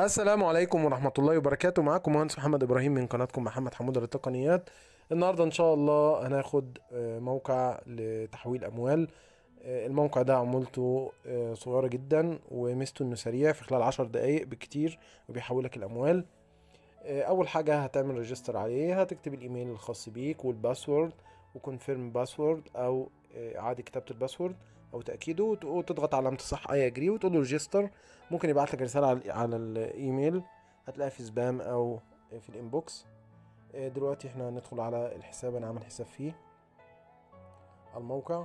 السلام عليكم ورحمة الله وبركاته معاكم مهندس محمد إبراهيم من قناتكم محمد حمودة للتقنيات النهاردة إن شاء الله هناخد آه، موقع لتحويل أموال آه، الموقع ده عمولته آه، صغيرة جدا وميزته إنه سريع في خلال عشر دقايق بالكتير وبيحولك الأموال آه، أول حاجة هتعمل ريجستر عليه هتكتب الإيميل الخاص بيك والباسورد وكونفيرم باسورد أو آه، إعادة كتابة الباسورد أو تأكيده وت- وتضغط على علامة الصح أي أجري وتقول له ريجستر ممكن يبعت لك رسالة على على الإيميل هتلاقيها في سبام أو في الإنبوكس آه، دلوقتي احنا هندخل على الحساب أنا عامل حساب فيه على الموقع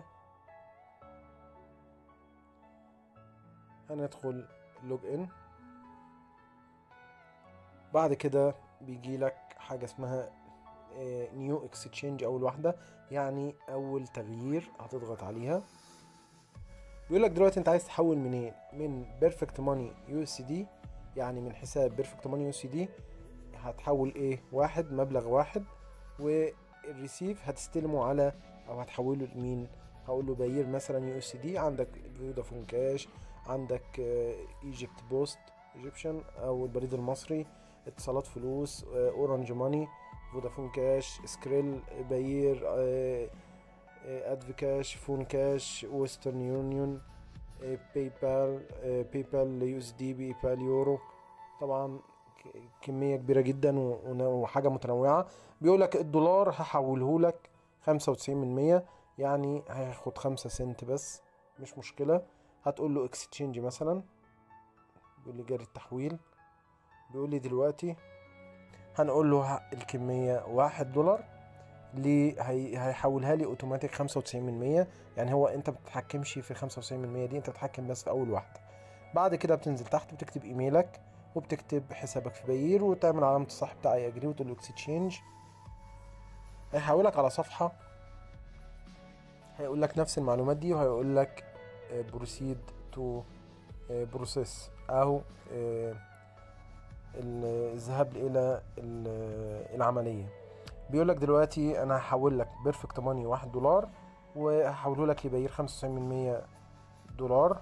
هندخل لوج ان بعد كده بيجي لك حاجة اسمها نيو اكسشينج اول واحدة يعني اول تغيير هتضغط عليها بيقول لك دلوقتي انت عايز تحول منين من بيرفكت ماني يو اس دي يعني من حساب بيرفكت ماني يو اس دي هتحول ايه واحد مبلغ واحد والريسيف هتستلمه على او هتحوله لمين هقول له باير مثلا يو اس دي عندك فودافون كاش عندك ايجيبت بوست ايجيبشن او البريد المصري اتصالات فلوس آه، اورنج ماني فودافون كاش سكريل باير آه، آه، ادفي كاش فون كاش ويسترن يونيون آه، باي بال آه، باي بال يو اس دي باي بال يورو طبعا ك- كمية كبيرة جدا و- ون- وحاجة متنوعة بيقول لك الدولار هحوله لك خمسة وتسعين من مية يعني هياخد خمسة سنت بس مش مشكلة هتقول له اكستشينج مثلا بيقول لي جاري التحويل بيقول لي دلوقتي هنقول له ه- الكمية واحد دولار ليه هي... هيحولها لي اوتوماتيك خمسة وتسعين من مية يعني هو انت بتتحكمش في خمسة وتسعين من مية دي انت بتتحكم بس في اول واحدة بعد كده بتنزل تحت بتكتب ايميلك وبتكتب حسابك في باير وتعمل علامة الصح بتاع اي اجري وتقول له اكستشينج هيحولك على صفحة هيقول لك نفس المعلومات دي وهيقول لك بروسيد تو بروسيس او آه، ال- الذهاب الى ال- العملية بيقول لك دلوقتي انا هحول لك بيرفكت ماني واحد دولار وهحوله لك لباير خمسة وتسعين من مية دولار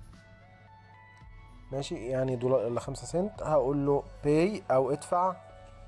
ماشي يعني دولار الا خمسة سنت هقول له باي او ادفع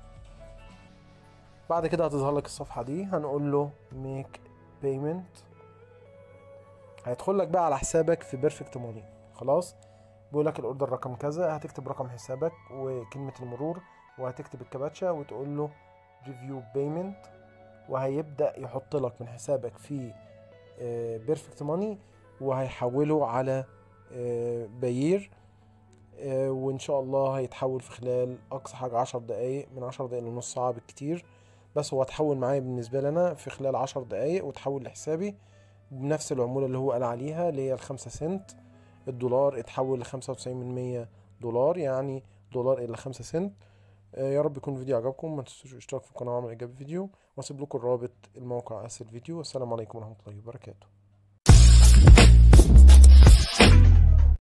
بعد كده هتظهر لك الصفحة دي هنقول له ميك بيمنت هيدخل لك بقى على حسابك في بيرفكت ماني خلاص بيقول لك الاوردر رقم كذا هتكتب رقم حسابك وكلمة المرور وهتكتب الكباتشا وتقول له ريفيو بيمنت وهيبدأ يحط لك من حسابك في بيرفكت ماني وهيحوله على آه، باير آه، وان شاء الله هيتحول في خلال اقصى حاجة عشر دقايق من عشر دقايق لنص ساعة بالكتير بس هو اتحول معايا بالنسبة لنا في خلال عشر دقايق وتحول لحسابي بنفس العمولة اللي هو قال عليها اللي هي الخمسة سنت الدولار اتحول لخمسة وتسعين من مية دولار يعني دولار إلى خمسة سنت آه، يا رب يكون الفيديو عجبكم ما تنسوش الاشتراك في القناة وعمل إعجاب الفيديو واسيب لكم الرابط الموقع أسفل الفيديو والسلام عليكم ورحمة الله وبركاته